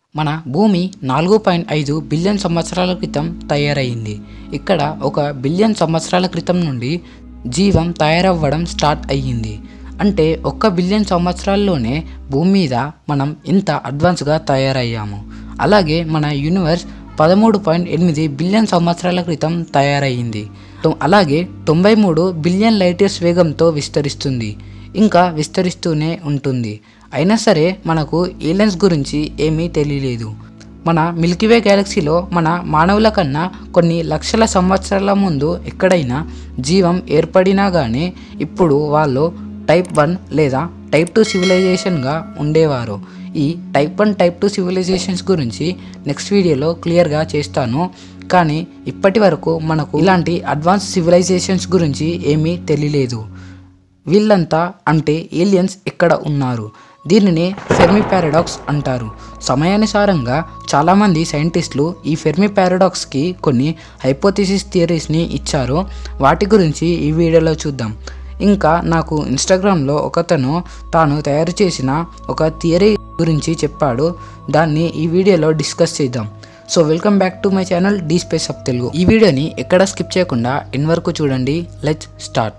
మన భూమి నాలుగు పాయింట్ ఐదు బిలియన్ సంవత్సరాల క్రితం తయారైంది ఇక్కడ ఒక బిలియన్ సంవత్సరాల క్రితం నుండి జీవం తయారవ్వడం స్టార్ట్ అయ్యింది అంటే ఒక్క బిలియన్ సంవత్సరాల్లోనే భూమి మీద మనం ఇంత అడ్వాన్స్గా తయారయ్యాము అలాగే మన యూనివర్స్ పదమూడు పాయింట్ ఎనిమిది బిలియన్ సంవత్సరాల క్రితం తయారయ్యింది తొ- అలాగే తొంభై మూడు బిలియన్ లైట్ ఇయర్స్ వేగంతో విస్తరిస్తుంది ఇంకా విస్తరిస్తూనే ఉంటుంది అయినా సరే మనకు ఏలియన్స్ గురించి ఏమీ తెలియలేదు మన మిల్కీవే గ్యాలక్సీలో మన మానవుల కన్నా కొన్ని లక్షల సంవత్సరాల ముందు ఎక్కడైనా జీవం ఏర్పడినా కానీ ఇప్పుడు వాళ్ళు టైప్ వన్ లేదా టైప్ టూ సివిలైజేషన్గా ఉండేవారు ఈ type one type two civilizations గురించి నెక్స్ట్ వీడియోలో క్లియర్గా చేస్తాను కానీ ఇప్పటి వరకు మనకు ఇలాంటి అడ్వాన్స్ సివిలైజేషన్స్ గురించి ఏమీ తెలియలేదు వీళ్ళంతా అంటే ఏలియన్స్ ఎక్కడ ఉన్నారు దీనిని ఫెర్మి పారాడాక్స్ అంటారు సమయానుసారంగా చాలామంది సైంటిస్టులు ఈ ఫెర్మి పారాడాక్స్కి కొన్ని హైపోథిసిస్ థియరీస్ని ఇచ్చారు వాటి గురించి ఈ వీడియోలో చూద్దాం ఇంకా నాకు ఇన్స్టాగ్రామ్లో ఒకతను తాను తయారు చేసిన ఒక థియరీ గురించి చెప్పాడు దాన్ని ఈ వీడియోలో డిస్కస్ చేద్దాం so welcome back to my channel D space of Telugu ఈ వీడియోని ఎక్కడ స్కిప్ చేయకుండా ఎన్ వరకు చూడండి లెట్స్ స్టార్ట్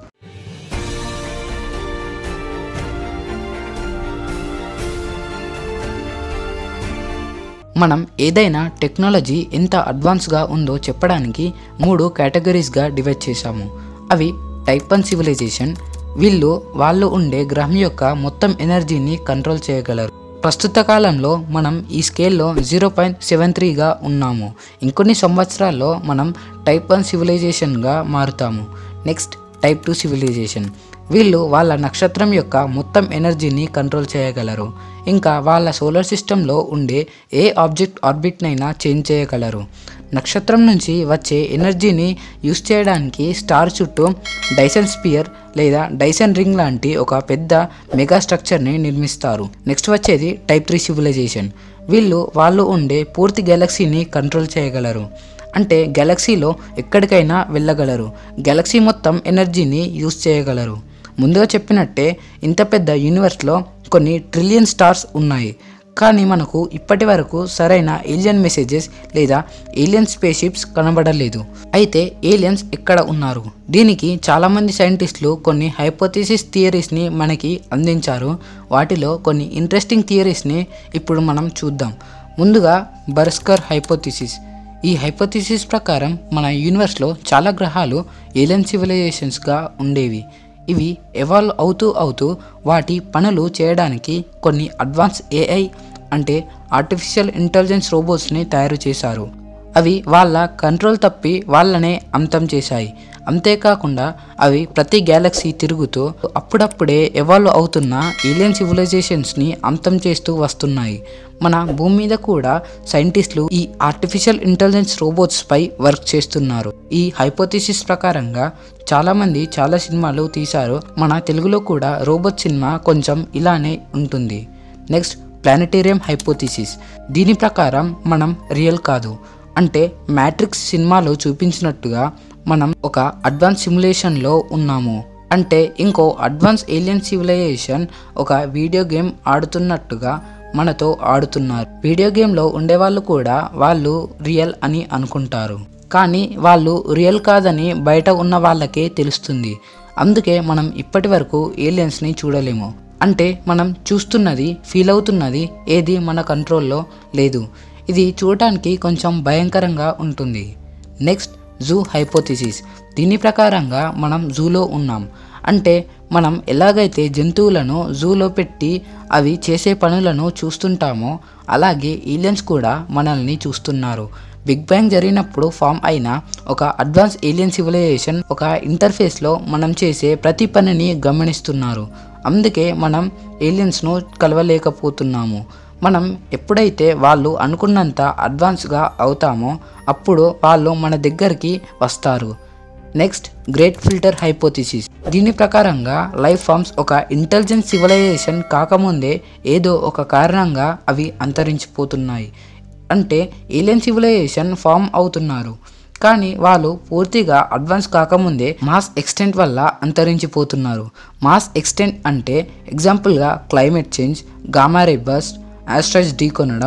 మనం ఏదైనా టెక్నాలజీ ఎంత అడ్వాన్స్గా ఉందో చెప్పడానికి మూడు కేటగిరీస్గా డివైడ్ చేశాము అవి టైప్ వన్ సివిలైజేషన్ వీళ్ళు వాళ్ళు ఉండే గ్రహం యొక్క మొత్తం ఎనర్జీని కంట్రోల్ చేయగలరు ప్రస్తుత కాలంలో మనం ఈ స్కేల్లో జీరో పాయింట్ సెవెన్ త్రీగా ఉన్నాము ఇంకొన్ని సంవత్సరాల్లో మనం టైప్ వన్ సివిలైజేషన్గా మారుతాము నెక్స్ట్ టైప్ టూ సివిలైజేషన్ వీళ్ళు వాళ్ళ నక్షత్రం యొక్క మొత్తం ఎనర్జీని కంట్రోల్ చేయగలరు ఇంకా వాళ్ళ సోలార్ సిస్టంలో ఉండే ఏ ఆబ్జెక్ట్ ఆర్బిట్నైనా చేంజ్ చేయగలరు నక్షత్రం నుంచి వచ్చే ఎనర్జీని యూస్ చేయడానికి స్టార్ చుట్టూ డైసన్ స్పియర్ లేదా డైసన్ రింగ్ లాంటి ఒక పెద్ద మెగా స్ట్రక్చర్ని నిర్మిస్తారు నెక్స్ట్ వచ్చేది టైప్ త్రీ సివిలైజేషన్ వీళ్ళు వాళ్ళు ఉండే పూర్తి గెలాక్సీని కంట్రోల్ చేయగలరు అంటే గెలాక్సీలో ఎక్కడికైనా వెళ్ళగలరు గెలాక్సీ మొత్తం ఎనర్జీని యూస్ చేయగలరు ముందుగా చెప్పినట్టే ఇంత పెద్ద యూనివర్స్లో కొన్ని ట్రిలియన్ స్టార్స్ ఉన్నాయి కానీ మనకు ఇప్పటి వరకు సరైన ఏలియన్ మెసేజెస్ లేదా ఏలియన్ స్పేషిప్స్ కనబడలేదు అయితే ఏలియన్స్ ఎక్కడ ఉన్నారు దీనికి చాలామంది సైంటిస్టులు కొన్ని హైపోథిసిస్ థియరీస్ని మనకి అందించారు వాటిలో కొన్ని ఇంట్రెస్టింగ్ థియరీస్ని ఇప్పుడు మనం చూద్దాం ముందుగా బర్స్కర్ హైపోథిసిస్ ఈ హైపోథిసిస్ ప్రకారం మన యూనివర్స్లో చాలా గ్రహాలు ఏలియన్ సివిలైజేషన్స్గా ఉండేవి ఇవి ఎవాల్వ్ అవుతూ అవుతూ వాటి పనులు చేయడానికి కొన్ని అడ్వాన్స్ ఏఐ అంటే ఆర్టిఫిషియల్ ఇంటెలిజెన్స్ రోబోట్స్ని తయారు చేశారు అవి వాళ్ళ కంట్రోల్ తప్పి వాళ్ళనే అంతం చేశాయి అంతేకాకుండా అవి ప్రతి గ్యాలక్సీ తిరుగుతూ అప్పుడప్పుడే ఎవాల్వ్ అవుతున్న ఏలియన్ సివిలైజేషన్స్ని అంతం చేస్తూ వస్తున్నాయి మన భూమి మీద కూడా సైంటిస్టులు ఈ ఆర్టిఫిషియల్ ఇంటెలిజెన్స్ రోబోట్స్ పై వర్క్ చేస్తున్నారు ఈ హైపోథిసిస్ ప్రకారంగా చాలామంది చాలా సినిమాలు తీశారు మన తెలుగులో కూడా రోబోట్ సినిమా కొంచెం ఇలానే ఉంటుంది నెక్స్ట్ ప్లానటేరియం హైపోథిసిస్ దీని ప్రకారం మనం రియల్ కాదు అంటే మ్యాట్రిక్స్ సినిమాలో చూపించినట్టుగా మనం ఒక అడ్వాన్స్ సిమ్యులేషన్లో ఉన్నాము అంటే ఇంకో అడ్వాన్స్ ఏలియన్ సివిలైజేషన్ ఒక వీడియో గేమ్ ఆడుతున్నట్టుగా మనతో ఆడుతున్నారు వీడియో గేమ్లో ఉండేవాళ్ళు కూడా వాళ్ళు రియల్ అని అనుకుంటారు కానీ వాళ్ళు రియల్ కాదని బయట ఉన్న వాళ్ళకే తెలుస్తుంది అందుకే మనం ఇప్పటి వరకు ఏలియన్స్ని చూడలేము అంటే మనం చూస్తున్నది ఫీల్ అవుతున్నది ఏది మన కంట్రోల్లో లేదు ఇది చూడటానికి కొంచెం భయంకరంగా ఉంటుంది నెక్స్ట్ జూ హైపోథిసిస్ దీని ప్రకారంగా మనం జూలో ఉన్నాం అంటే మనం ఎలాగైతే జంతువులను జూలో పెట్టి అవి చేసే పనులను చూస్తుంటామో అలాగే ఏలియన్స్ కూడా మనల్ని చూస్తున్నారు బిగ్ బ్యాంగ్ జరిగినప్పుడు ఫామ్ అయిన ఒక అడ్వాన్స్ ఏలియన్ సివిలైజేషన్ ఒక ఇంటర్ఫేస్లో మనం చేసే ప్రతి పనిని గమనిస్తున్నారు అందుకే మనం ఏలియన్స్ను కలవలేకపోతున్నాము మనం ఎప్పుడైతే వాళ్ళు అనుకున్నంత అడ్వాన్స్గా అవుతామో అప్పుడు వాళ్ళు మన దగ్గరికి వస్తారు నెక్స్ట్ గ్రేట్ ఫిల్టర్ హైపోథిసిస్ దీని ప్రకారంగా లైఫ్ ఫామ్స్ ఒక ఇంటెలిజెంట్ సివిలైజేషన్ కాకముందే ఏదో ఒక కారణంగా అవి అంతరించిపోతున్నాయి అంటే ఏలియన్ సివిలైజేషన్ ఫామ్ అవుతున్నారు కానీ వాళ్ళు పూర్తిగా అడ్వాన్స్ కాకముందే మాస్ ఎక్స్టెంట్ వల్ల అంతరించిపోతున్నారు మాస్ ఎక్స్టెంట్ అంటే ఎగ్జాంపుల్గా climate change gamma ray burst asteroids ఢీకొనడం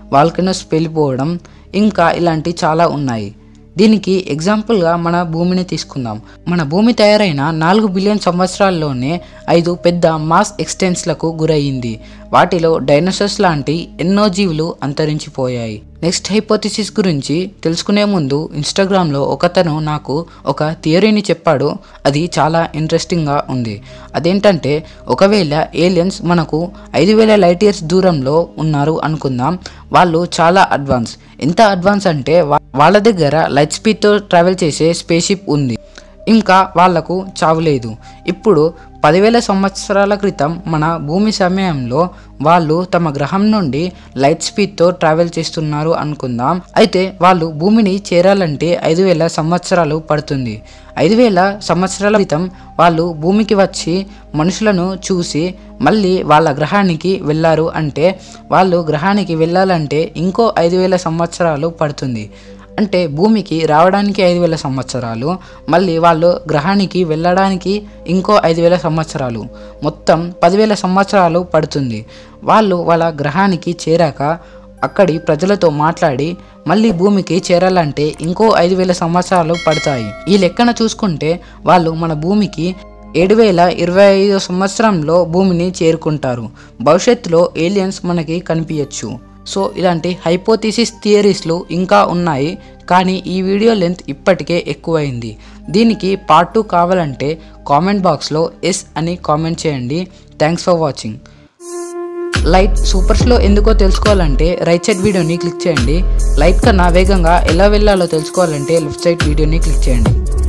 వాల్కనోస్ పేలిపోవడం ఇంకా ఇలాంటి చాలా ఉన్నాయి దీనికి ఎగ్జాంపుల్గా మన భూమిని తీసుకుందాం మన భూమి తయారైన నాలుగు బిలియన్ సంవత్సరాల్లోనే ఐదు పెద్ద మాస్ ఎక్స్టెన్స్లకు గురయ్యింది వాటిలో డైనోసార్స్ లాంటి ఎన్నో జీవులు అంతరించిపోయాయి నెక్స్ట్ హైపోథిసిస్ గురించి తెలుసుకునే ముందు ఇన్స్టాగ్రామ్లో ఒకతను నాకు ఒక థియరీని చెప్పాడు అది చాలా ఇంట్రెస్టింగ్గా ఉంది అదేంటంటే ఒకవేళ ఏలియన్స్ మనకు ఐదు వేల లైట్ ఇయర్స్ దూరంలో ఉన్నారు అనుకుందాం వాళ్ళు చాలా అడ్వాన్స్ ఎంత అడ్వాన్స్ అంటే వా- వాళ్ళ దగ్గర లైట్ స్పీడ్తో ట్రావెల్ చేసే స్పేషిప్ ఉంది ఇంకా వాళ్లకు చావు లేదు ఇప్పుడు పదివేల సంవత్సరాల క్రితం మన భూమి సమయంలో వాళ్ళు తమ గ్రహం నుండి లైట్ స్పీడ్తో ట్రావెల్ చేస్తున్నారు అనుకుందాం అయితే వాళ్ళు భూమిని చేరాలంటే ఐదు వేల సంవత్సరాలు పడుతుంది ఐదు వేల సంవత్సరాల క్రితం వాళ్ళు భూమికి వచ్చి మనుషులను చూసి మళ్ళీ వాళ్ళ గ్రహానికి వెళ్ళారు అంటే వాళ్ళు గ్రహానికి వెళ్ళాలంటే ఇంకో ఐదు వేల సంవత్సరాలు పడుతుంది అంటే భూమికి రావడానికి ఐదు వేల సంవత్సరాలు మళ్ళీ వాళ్ళు గ్రహానికి వెళ్ళడానికి ఇంకో ఐదు వేల సంవత్సరాలు మొత్తం పదివేల సంవత్సరాలు పడుతుంది వాళ్ళు వాళ్ళ గ్రహానికి చేరాక అక్కడి ప్రజలతో మాట్లాడి మళ్ళీ భూమికి చేరాలంటే ఇంకో ఐదు వేల సంవత్సరాలు పడతాయి ఈ లెక్కన చూసుకుంటే వాళ్ళు మన భూమికి ఏడు వేల ఇరవై ఐదు సంవత్సరంలో భూమిని చేరుకుంటారు భవిష్యత్తులో ఏలియన్స్ మనకి కనిపించచ్చు సో ఇలాంటి హైపోథిసిస్ థియరీస్లు ఇంకా ఉన్నాయి కానీ ఈ వీడియో లెంత్ ఇప్పటికే ఎక్కువైంది దీనికి పార్ట్ టూ కావాలంటే కామెంట్ బాక్స్లో ఎస్ అని కామెంట్ చేయండి thanks for watching light super slow ఎందుకో తెలుసుకోవాలంటే రైట్ సైడ్ వీడియోని క్లిక్ చేయండి లైట్ కన్నా వేగంగా ఎలా వెళ్ళాలో తెలుసుకోవాలంటే లెఫ్ట్ సైడ్ వీడియోని క్లిక్ చేయండి